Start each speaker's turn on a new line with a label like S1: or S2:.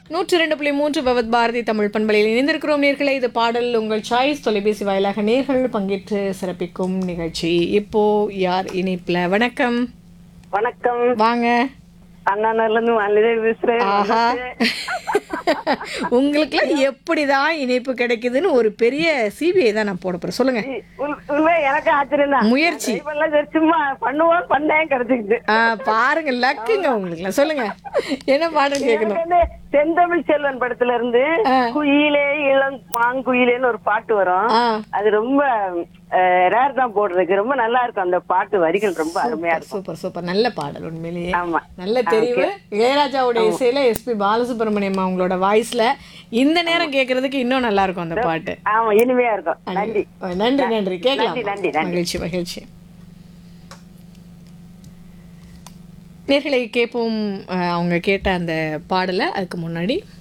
S1: நூற்றி இரண்டு புள்ளி மூன்று பவத் பாரதி தமிழ் பண்பலையில் இணைந்திருக்கிறோம் நேர்களை இது பாடல் உங்கள் சாய்ஸ் தொலைபேசி வாயிலாக நேர்கள் பங்கேற்று சிறப்பிக்கும் நிகழ்ச்சி இப்போ யார் இணைப்புல வணக்கம்
S2: வணக்கம்
S1: வாங்க
S2: அண்ணாநர்ல இருந்து மல்லிகை பேசுறேன்
S1: ஆஹா உங்களுக்குலாம் எப்படிதான் இணைப்பு கிடைக்குதுன்னு ஒரு பெரிய சிபிஐ தான் நான் போட போறேன் சொல்லுங்க
S2: உள்- உண்மை எனக்கு ஆச்சரியம் தான்
S1: முயற்சி
S2: இப்பெல்லாம் சரி சும்மா பண்ணுவோம் பண்ணேன் கிடைச்சிக்கிட்டு
S1: ஆ, பாருங்க லக்குங்க உங்களுக்குலாம் சொல்லுங்க என்ன பாடல் கேட்கணும்
S2: எனக்கு வந்து செந்தமிழ் செல்வன் படத்துல இருந்து
S1: ஆ.
S2: குயிலே இளம் மாங்குயிலேன்னு ஒரு பாட்டு வரும்
S1: ஆ
S2: அது ரொம்ப ரேர் தான் போடுறதுக்கு ரொம்ப நல்லா இருக்கும் அந்த பாட்டு வரிகள் ரொம்ப அருமையா இருக்கும்
S1: சூப்பர் சூப்பர் நல்ல பாடல் உண்மையிலேயே
S2: ஆமா
S1: நல்ல தெரிவு இளையராஜாவோட இசையில எஸ்பி பாலசுப்ரமணியம் அவங்களோட வாய்ஸ்ல இந்த நேரம் கேட்கறதுக்கு இன்னும் நல்லா இருக்கும் அந்த பாட்டு
S2: ஆமா இனிமையா இருக்கும் நன்றி
S1: நன்றி நன்றி கேட்கலாம்
S2: நன்றி, நன்றி, நன்றி.
S1: மகிழ்ச்சி மகிழ்ச்சி நேர்களை கேட்போம் அஹ், அவங்க கேட்ட அந்த பாடலை அதுக்கு முன்னாடி